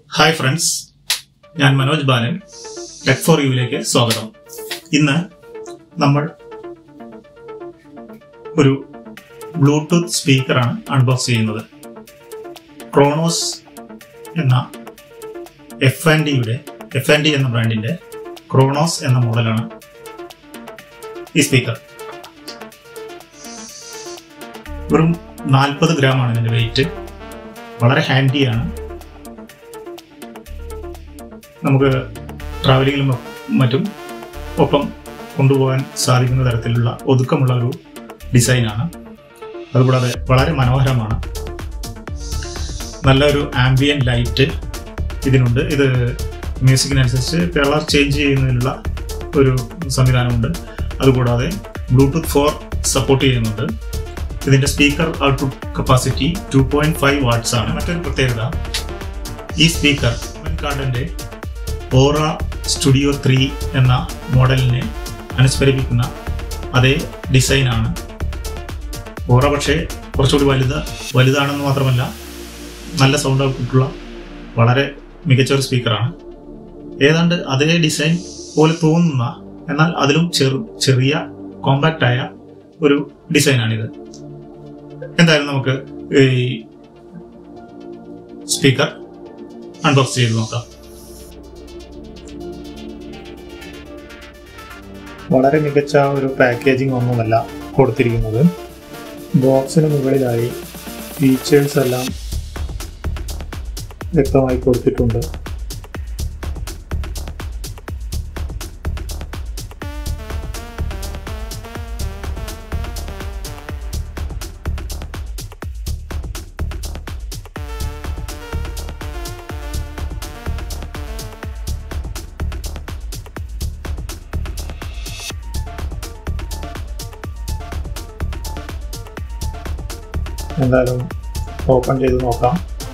Hi friends ഞാൻ Manoj Balan tech for യുവിലേക്ക് സ്വാഗതം ഇന്ന് നമ്മൾ ഒരു ബ്ലൂടൂത്ത് സ്പീക്കറാണ് അൺബോക്സ് ചെയ്യുന്നത് ക്രോണോസ് എന്ന എഫ് ആൻഡ് ഡിയുടെ എഫ് ആൻഡ് ഡി എന്ന ബ്രാൻഡിന്റെ ക്രോണോസ് എന്ന മോഡലാണ് ഈ സ്പീക്കർ വെറും നാൽപ്പത് ഗ്രാമാണ് ഇതിന്റെ വെയിറ്റ് വളരെ ഹാൻഡിയാണ് നമുക്ക് ട്രാവലിങ്ങിലും മറ്റും ഒപ്പം കൊണ്ടുപോകാൻ സാധിക്കുന്ന തരത്തിലുള്ള ഒതുക്കമുള്ള ഒരു ഡിസൈനാണ് അതുകൂടാതെ വളരെ മനോഹരമാണ് നല്ലൊരു ആംബിയൻ ലൈറ്റ് ഇതിനുണ്ട് ഇത് മ്യൂസിക്കിനനുസരിച്ച് കളർ ചേഞ്ച് ചെയ്യുന്നതിനുള്ള ഒരു സംവിധാനമുണ്ട് അതുകൂടാതെ ബ്ലൂടൂത്ത് ഫോർ സപ്പോർട്ട് ചെയ്യുന്നുണ്ട് ഇതിന്റെ speaker output capacity two point five watts ആണ് മറ്റൊരു പ്രത്യേകത ഈ സ്പീക്കർ കാർഡിന്റെ ഓറ സ്റ്റുഡിയോ ത്രീ എന്ന മോഡലിനെ അനുസ്മരിപ്പിക്കുന്ന അതേ ഡിസൈനാണ് ഓറ പക്ഷേ കുറച്ചുകൂടി വലുത് വലുതാണെന്ന് മാത്രമല്ല നല്ല സൗണ്ട് ഔട്ട്പുട്ടുള്ള വളരെ മികച്ച ഒരു സ്പീക്കറാണ് ഏതാണ്ട് അതേ ഡിസൈൻ പോലെ തോന്നുന്ന എന്നാൽ അതിലും ചെറു ചെറിയ കോമ്പാക്റ്റ് ആയ ഒരു ഡിസൈനാണിത് എന്തായാലും നമുക്ക് ഈ സ്പീക്കർ അൺബോക്സ് ചെയ്ത് നോക്കാം വളരെ മികച്ച ഒരു പാക്കേജിംഗ് ഒന്നുമല്ല കൊടുത്തിരിക്കുന്നത് ബോക്സിന് മുകളിലായി ഫീച്ചേഴ്സ് എല്ലാം വ്യക്തമായി കൊടുത്തിട്ടുണ്ട് എന്തായാലും ഓപ്പൺ ചെയ്ത് നോക്കാം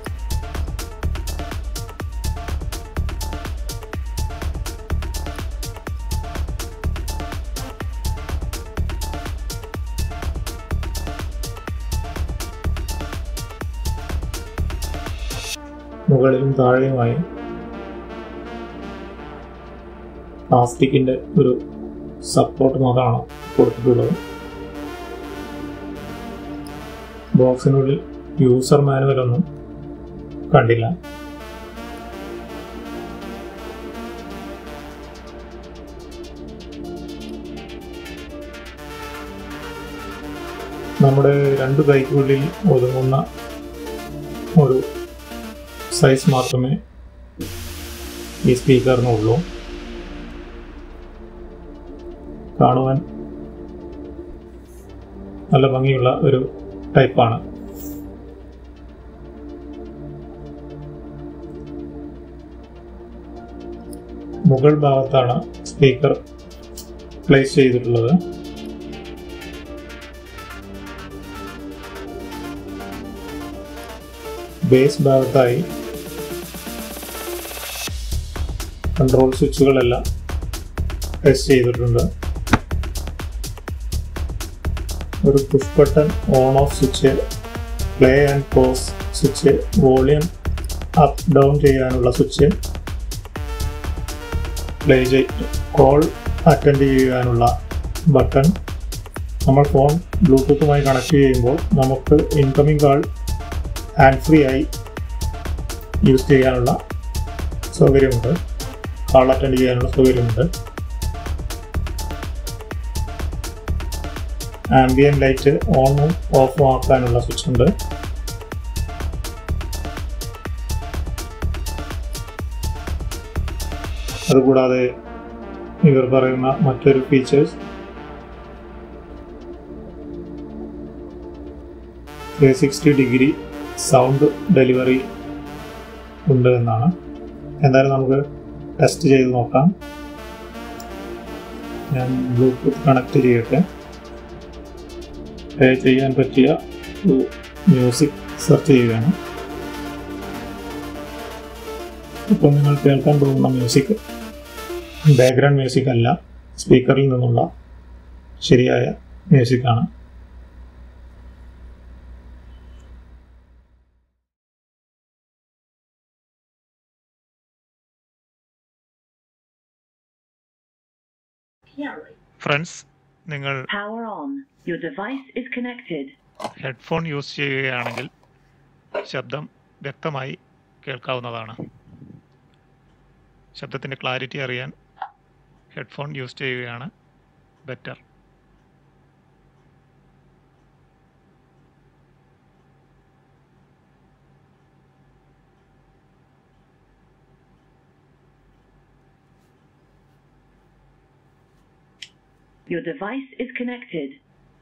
മുകളിലും താഴെയുമായി പ്ലാസ്റ്റിക്കിന്റെ ഒരു സപ്പോർട്ട് നോക്കാണ് കൊടുത്തിട്ടുള്ളത് ബോക്സിനുള്ളിൽ യൂസർ മാനുവൽ ഒന്നും കണ്ടില്ല നമ്മുടെ രണ്ട് കൈക്കുള്ളിൽ ഒതുങ്ങുന്ന ഒരു സൈസ് മാത്രമേ ഈ സ്പീക്കറിനുള്ളൂ കാണുവാൻ നല്ല ഭംഗിയുള്ള ഒരു ടൈപ്പാണ് മുകൾ ഭാഗത്താണ് സ്പീക്കർ പ്ലേസ് ചെയ്തിട്ടുള്ളത് ബേസ് ഭാഗത്തായി കൺട്രോൾ സ്വിച്ചുകളെല്ലാം ടെസ്റ്റ് ചെയ്തിട്ടുണ്ട് ഒരു push button on off switch play and pause switch volume up down ചെയ്യാനുള്ള സ്വിച്ച് പ്ലേ ചെയ്ത് കോൾ അറ്റൻഡ് ചെയ്യാനുള്ള ബട്ടൺ നമ്മൾ ഫോൺ ബ്ലൂടൂത്തുമായി കണക്ട് ചെയ്യുമ്പോൾ നമുക്ക് ഇൻകമിംഗ് കാൾ ഹാൻഡ് ഫ്രീ ആയി യൂസ് ചെയ്യാനുള്ള സൗകര്യമുണ്ട് കാൾ അറ്റൻഡ് ചെയ്യാനുള്ള സൗകര്യമുണ്ട് ആംബിയൻ ലൈറ്റ് ഓണും ഓഫും ആക്കാനുള്ള സ്വിച്ച് ഉണ്ട് അതുകൂടാതെ ഇവർ പറയുന്ന മറ്റൊരു features three sixty degree sound delivery ഉണ്ട് എന്നാണ് എന്തായാലും നമുക്ക് ടെസ്റ്റ് ചെയ്ത് നോക്കാം ഞാൻ ബ്ലൂടൂത്ത് കണക്ട് ചെയ്യട്ടെ പ്ലേ ചെയ്യാൻ പറ്റിയ ഒരു മ്യൂസിക് സെർച്ച് ചെയ്യുകയാണ് ഇപ്പോൾ നിങ്ങൾ കേൾക്കാൻ പോകുന്ന മ്യൂസിക് ബാക്ക്ഗ്രൗണ്ട് മ്യൂസിക് അല്ല സ്പീക്കറിൽ നിന്നുള്ള ശരിയായ മ്യൂസിക്കാണ് Yellow. ഫ്രണ്ട്സ് നിങ്ങൾ Power on. Your device is connected. Headphone use ചെയ്യുകയാണെങ്കിൽ ശബ്ദം വ്യക്തമായി കേൾക്കാവുന്നതാണ് ശബ്ദത്തിൻ്റെ ക്ലാരിറ്റി അറിയാൻ ഹെഡ്ഫോൺ യൂസ് ചെയ്യുകയാണ് better Your device is connected.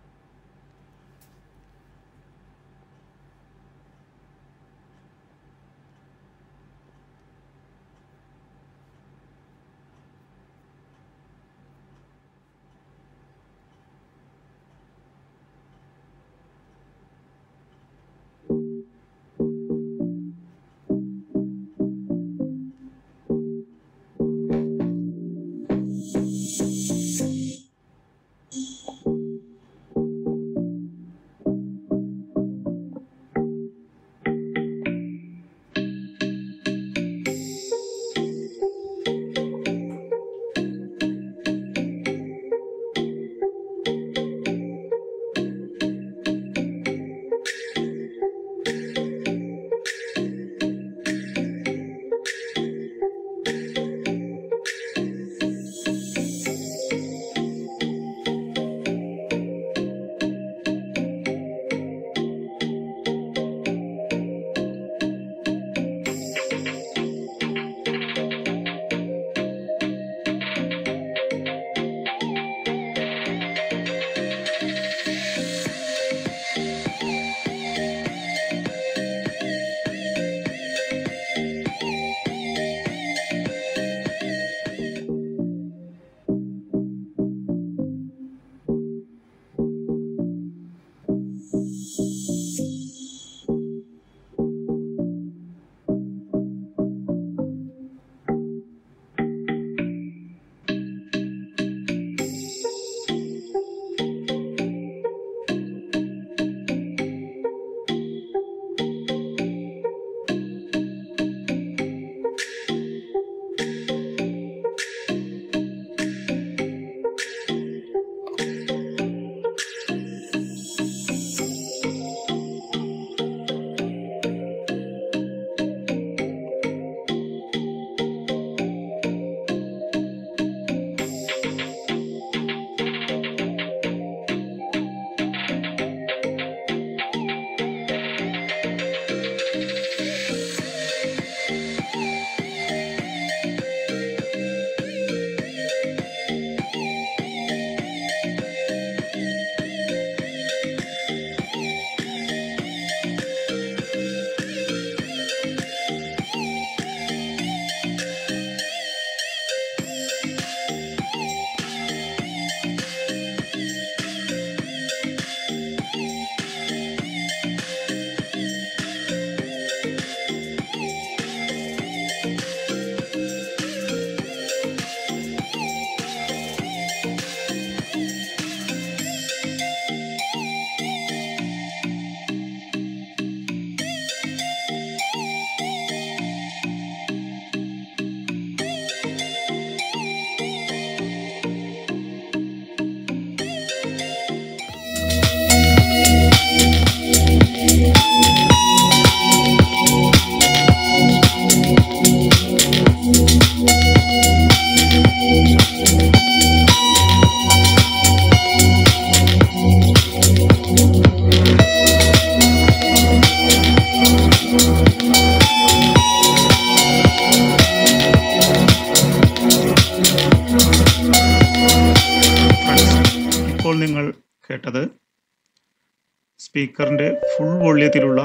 ഇപ്പോൾ നിങ്ങൾ കേട്ടത് സ്പീക്കറിൻ്റെ ഫുൾ വോള്യത്തിലുള്ള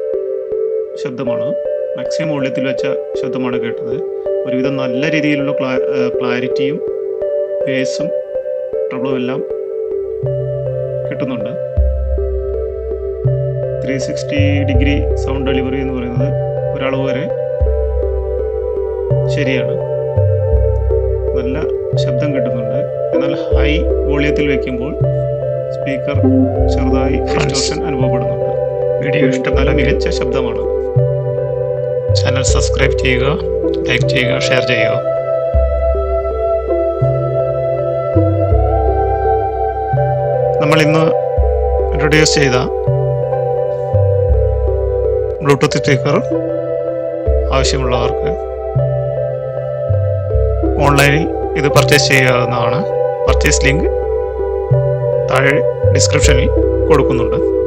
ശബ്ദമാണ് മാക്സിമം വോള്യത്തിൽ വെച്ച ശബ്ദമാണ് കേട്ടത് ഒരുവിധം നല്ല രീതിയിലുള്ള ക്ലാ ക്ലാരിറ്റിയും ബേസും ട്രബിളും എല്ലാം കിട്ടുന്നുണ്ട് three sixty degree sound delivery എന്ന് പറയുന്നത് ഒരളവ് വരെ ശരിയാണ് നല്ല ശബ്ദം കിട്ടുന്നുണ്ട് എന്നാൽ ഹൈ വോളിയത്തിൽ വെക്കുമ്പോൾ സ്പീക്കർ ചെറുതായി ഡിസ്റ്റോർഷൻ അനുഭവപ്പെടുന്നുണ്ട് വീഡിയോ ഇഷ്ടപ്പെട്ട മികച്ച ശബ്ദമാണ് ചാനൽ സബ്സ്ക്രൈബ് ചെയ്യുക ലൈക്ക് ചെയ്യുക ഷെയർ ചെയ്യുക നമ്മൾ ഇന്ന് ഇൻട്രൊഡ്യൂസ് ചെയ്ത ബ്ലൂടൂത്ത് സ്പീക്കർ ആവശ്യമുള്ളവർക്ക് ഓൺലൈനിൽ ഇത് പർച്ചേസ് ചെയ്യാവുന്നതാണ് പർച്ചേസ് ലിങ്ക് താഴെ ഡിസ്ക്രിപ്ഷനിൽ കൊടുക്കുന്നുണ്ട്